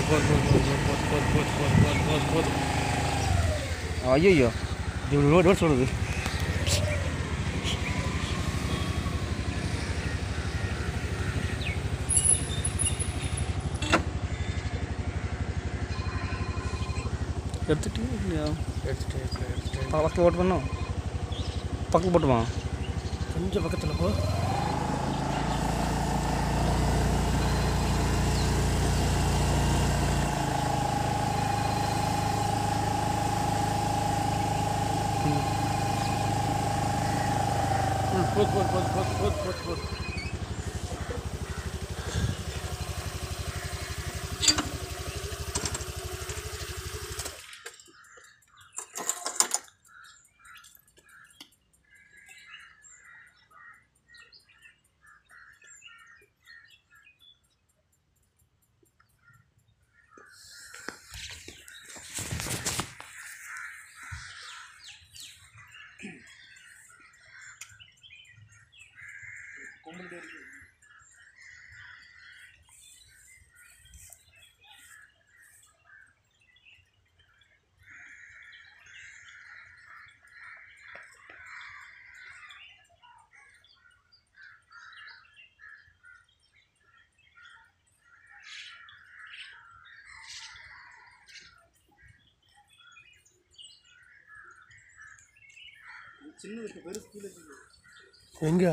போது போது போது போது போது போது போது போது போது போது ஐயோ இது ரோடு ரோடு சொல்லுது எடுத்துட்டு இல்லையா எடுத்துட்டு எடுத்துட்டு பக்கத்தில் ஓட்டு பண்ணோம் பக்கத்தில் போட்டுமா கொஞ்சம் பக்கத்தில் போ ம், போது போது போது போது போது போது போது எங்க